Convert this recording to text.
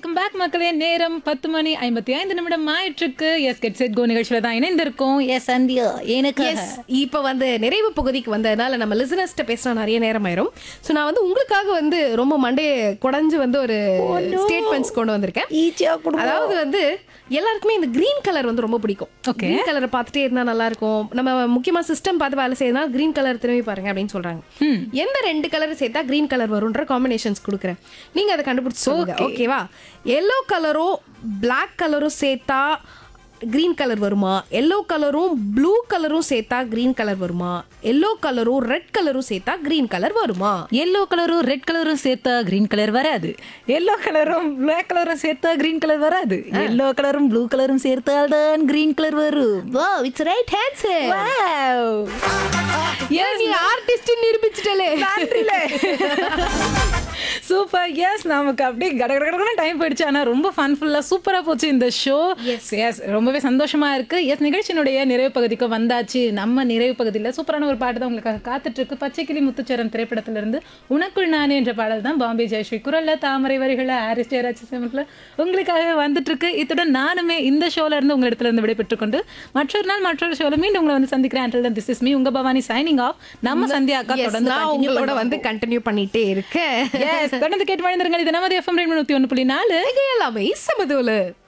Welcome back மக்களே நேரம் பத்து மணி ஐம்பத்தி ஐந்து நிமிடம் ஆயிற்றுக்கு எஸ் கெட் செட் கோ நிகழ்ச்சியில தான் இணைந்திருக்கோம் எஸ் சந்தியா எனக்கு எஸ் இப்போ வந்து நிறைவு பகுதிக்கு வந்ததுனால நம்ம லிசனர்ஸ்ட்ட பேசினா நிறைய நேரம் ஆயிரும் ஸோ நான் வந்து உங்களுக்காக வந்து ரொம்ப மண்டையை குடஞ்சு வந்து ஒரு ஸ்டேட்மெண்ட்ஸ் கொண்டு வந்திருக்கேன் ஈச்சியா அதாவது வந்து எல்லாருக்குமே இந்த கிரீன் கலர் வந்து ரொம்ப பிடிக்கும் Okay. கிரீன் கலரை பார்த்துட்டே இருந்தா நல்லா இருக்கும் நம்ம முக்கியமா சிஸ்டம் பார்த்து வேலை செய்யறதுனா கிரீன் கலர் திரும்பி பாருங்க அப்படின்னு சொல்றாங்க எந்த ரெண்டு கலர் சேர்த்தா கிரீன் கலர் வரும்ன்ற காம்பினேஷன்ஸ் கொடுக்குறேன் நீங்க அதை கண்டுபிடிச்சு சொல்லுங்க ஓகேவா எல்லோ கலரும் பிளாக் கலரும் சேர்த்தா கிரீன் கலர் வருமா எல்லோ கலரும் ப்ளூ கலரும் சேர்த்தா கிரீன் கலர் வருமா எல்லோ கலரும் ரெட் கலரும் சேர்த்தா கிரீன் கலர் வருமா எல்லோ கலரும் ரெட் கலரும் சேர்த்தா கிரீன் கலர் வராது எல்லோ கலரும் பிளாக் கலரும் சேர்த்தா கிரீன் கலர் வராது எல்லோ கலரும் ப்ளூ கலரும் சேர்த்தால் தான் கிரீன் கலர் வரும் வா இட்ஸ் ரைட் ஆன்சர் ஏன் நீ ஆர்டிஸ்ட் நிரூபிச்சிட்டலே சூப்பர் எஸ் நமக்கு அப்படியே கடகடகடன்னு டைம் போயிடுச்சு ஆனா ரொம்ப ஃபன்ஃபுல்லா சூப்பரா போச்சு இந்த ஷோ எஸ் எஸ் ரொம்பவே சந்தோஷமா இருக்கு எஸ் நிகழ்ச்சியினுடைய நிறைவு பகுதிக்கு வந்தாச்சு நம்ம நிறைவு பகுதியில் சூப்பரான ஒரு பாட்டு தான் உங்களுக்காக காத்துட்டு இருக்கு பச்சைக்கிளி முத்துச்சரம் திரைப்படத்துல இருந்து உனக்குள் நானே என்ற பாடல் தான் பாம்பே ஜெயஸ்ரீ குரல்ல தாமரை வரிகளை ஹாரிஸ் ஜெயராஜ் சிமத்தில் உங்களுக்காக வந்துட்டு இருக்கு இத்துடன் நானுமே இந்த ஷோல இருந்து உங்க இடத்துல இருந்து விடைபெற்றுக் கொண்டு மற்றொரு நாள் மற்றொரு ஷோல மீண்டும் உங்களை வந்து சந்திக்கிறேன் until திஸ் இஸ் மீ உங்க பவானி சைனிங் ஆஃப் நம்ம சந்தியா அக்கா Yes, தொடர்ந்து நான் continue உங்களோட பண்ணுவோம். வந்து கண்டினியூ பண்ணிட்டே இருக்கேன் எஸ் தொடர்ந்து கேட்டு மணிந்திருங்கள் இது நமது எஃப்எம் ரெண்டு நூற்றி ஒன்று புள்ளி நாலு எல்லாமே சமதூலு